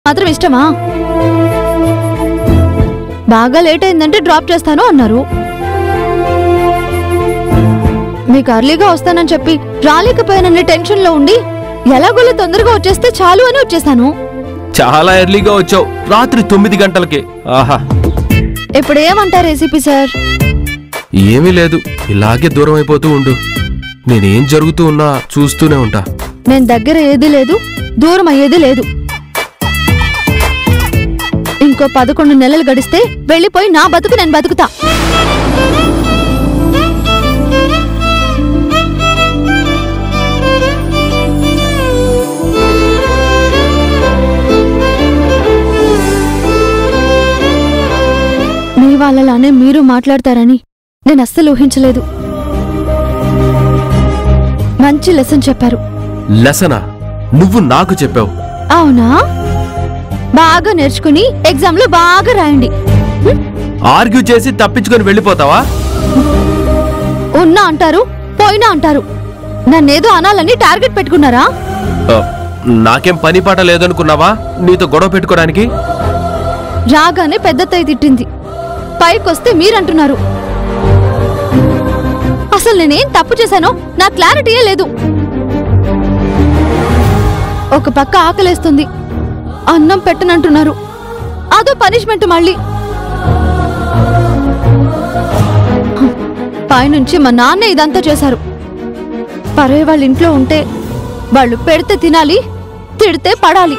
మాత్రం ఇష్టమా బాగా లేట్ అయిందంటే డ్రాప్ చేస్తాను అన్నారు మీకు అర్లీగా వస్తానని చెప్పి రాలేకపోయాననే టెన్షన్ లో ఉండి ఎలాగోలా తొందరగా వచ్చేస్తే చాలు అని వచ్చేసాను చాలా ఎర్లీగా వచ్చావు రాత్రి తొమ్మిది గంటలకి ఆహా ఇప్పుడు ఏమంటారు ఏసీపీ సార్ ఏమీ లేదు ఇలాగే దూరం అయిపోతూ ఉండు నేనేం జరుగుతూ ఉన్నా చూస్తూనే ఉంటా నేను దగ్గర ఏది లేదు దూరం అయ్యేది లేదు ఇంకో పదకొండు నెలలు గడిస్తే వెళ్ళిపోయి నా బతుకు నేను బతుకుతా మీ వాళ్ళలానే మీరు మాట్లాడతారని నేను అస్సలు ఊహించలేదు మంచి లెసన్ చెప్పారు లెసనా నువ్వు నాకు చెప్పావు అవునా బాగా నేర్చుకుని ఎగ్జామ్ లో బాగా రాయండి హ్మ్? ఆర్గ్యూ చేసి తప్పించుకొని వెళ్ళిపోతావా ఉన్నా అంటారు పోయినా అంటారు నన్నేదో అనాలని టార్గెట్ పెట్టుకున్నారా ఆ, నాకేం పని పాట లేదనుకున్నావా నీతో గొడవ పెట్టుకోవడానికి రాగానే పెద్దత్తయ్య తిట్టింది పైకొస్తే మీరంటున్నారు అసలు నేనేం తప్పు చేశానో నా క్లారిటీయే లేదు ఒక పక్క ఆకలేస్తుంది అన్నం పెట్టనంటున్నారు అదో పనిష్మెంట్ మళ్ళీ హ్, పైనుంచి మా నాన్న ఇదంతా చేశారు పరే వాళ్ళ ఇంట్లో ఉంటే వాళ్ళు పెడితే తినాలి తిడితే పడాలి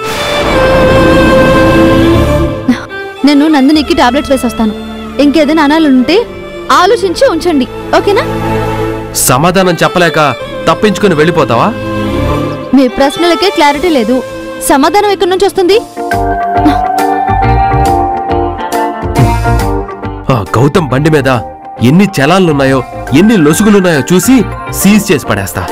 నేను నందినికి టాబ్లెట్స్ వేసొస్తాను ఇంకేదైనా అనాలంటే ఆలోచించి ఉంచండి ఓకేనా సమాధానం చెప్పలేక తప్పించుకొని వెళ్ళిపోతావా మీ ప్రశ్నలకే క్లారిటీ లేదు సమాధానం ఎక్కడి నుంచి వస్తుంది ఆ గౌతమ్ బండి మీద ఎన్ని చలాన్లున్నాయో ఎన్ని లొసుగులున్నాయో చూసి సీజ్ చేసి పడేస్తా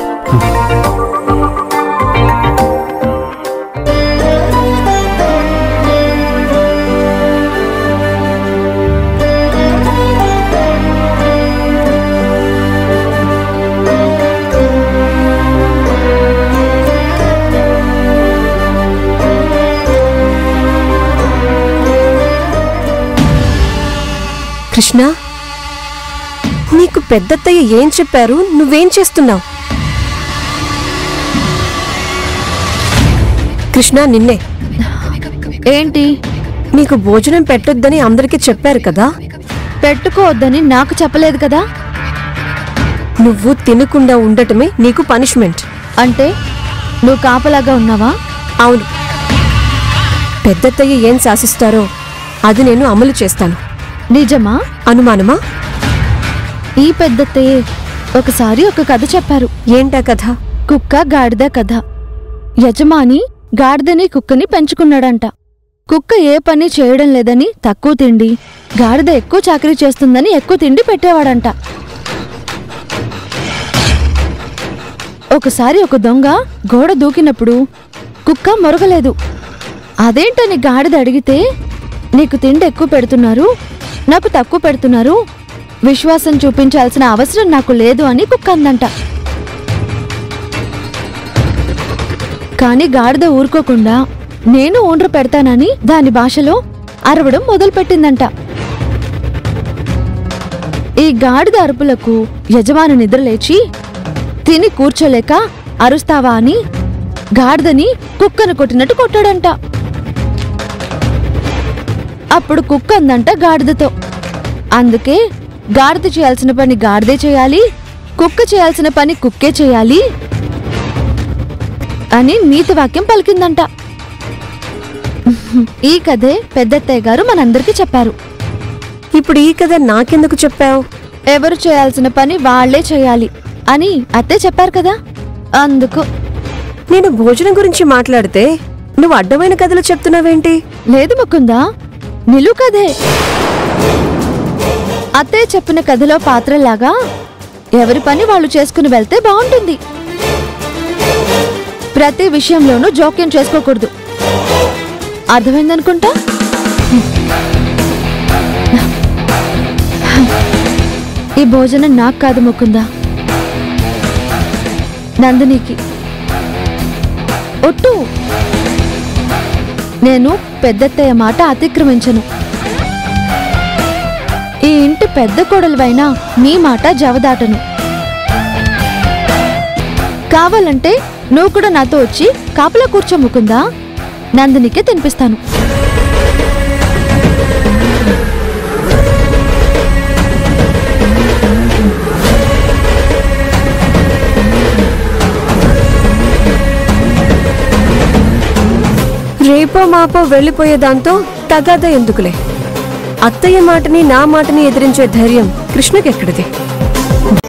కృష్ణ నీకు పెద్దత్తయ్య ఏం చెప్పారు నువ్వేం చేస్తున్నావు కృష్ణ నిన్నే ఏంటి నీకు భోజనం పెట్టొద్దని అందరికీ చెప్పారు కదా పెట్టుకోవద్దని నాకు చెప్పలేదు కదా నువ్వు తినకుండా ఉండటమే నీకు పనిష్మెంట్ అంటే నువ్వు కాపలాగా ఉన్నావా అవును పెద్దత్తయ్య ఏం శాసిస్తారో అది నేను అమలు చేస్తాను నిజమా అనుమానమా ఈ పెద్దత్తయ్యే ఒకసారి ఒక కథ చెప్పారు ఏంటా కథ కుక్క గాడిద కథ యజమాని గాడిదని కుక్కని పెంచుకున్నాడంట కుక్క ఏ పని చేయడం లేదని తక్కువ తిండి గాడిద ఎక్కువ చాకరీ చేస్తుందని ఎక్కువ తిండి పెట్టేవాడంట ఒకసారి ఒక దొంగ గోడ దూకినప్పుడు కుక్క మొరగలేదు అదేంటని గాడిద అడిగితే నీకు తిండి ఎక్కువ పెడుతున్నారు నాకు తక్కువ పెడుతున్నారు విశ్వాసం చూపించాల్సిన అవసరం నాకు లేదు అని కుక్క అందంట కాని గాడిద ఊరుకోకుండా నేను ఓండ్ర పెడతానని దాని భాషలో అరవడం మొదలుపెట్టిందంట ఈ గాడిద అరుపులకు యజమాని నిద్రలేచి తిని కూర్చోలేక అరుస్తావా అని గాడిదని కుక్కను కొట్టినట్టు కొట్టాడంట అప్పుడు కుక్క అందంట గాడిదతో అందుకే గాడిద చేయాల్సిన పని గాడిదే చేయాలి కుక్క చేయాల్సిన పని కుక్కే చేయాలి అని నీతి వాక్యం పలికిందంట ఈ కథే పెద్దత్తయ్య గారు మనందరికీ చెప్పారు ఇప్పుడు ఈ కథ నాకెందుకు చెప్పావు ఎవరు చేయాల్సిన పని వాళ్లే చేయాలి అని అత్తే చెప్పారు కదా అందుకు నేను భోజనం గురించి మాట్లాడితే నువ్వు అడ్డమైన కథలు చెప్తున్నావేంటి లేదు ముకుందా నిలు కథే అత్తయ్య చెప్పిన కథలో పాత్రలాగా ఎవరి పని వాళ్ళు చేసుకుని వెళ్తే బాగుంటుంది ప్రతి విషయంలోనూ జోక్యం చేసుకోకూడదు అర్థమైందనుకుంటా ఈ భోజనం నాకు కాదు ముకుందా నందినికి ఒట్టు నేను పెద్దత్తయ్య మాట అతిక్రమించను ఈ ఇంటి పెద్ద కొడలువైనా మీ మాట జవదాటను కావాలంటే నువ్వు కూడా నాతో వచ్చి కాపలా కూర్చోముకుందా నందినికే తినిపిస్తాను రేపో మాపో వెళ్ళిపోయే దాంతో తగాద ఎందుకులే అత్తయ్య మాటని నా మాటని ఎదిరించే ధైర్యం కృష్ణకెక్కడిది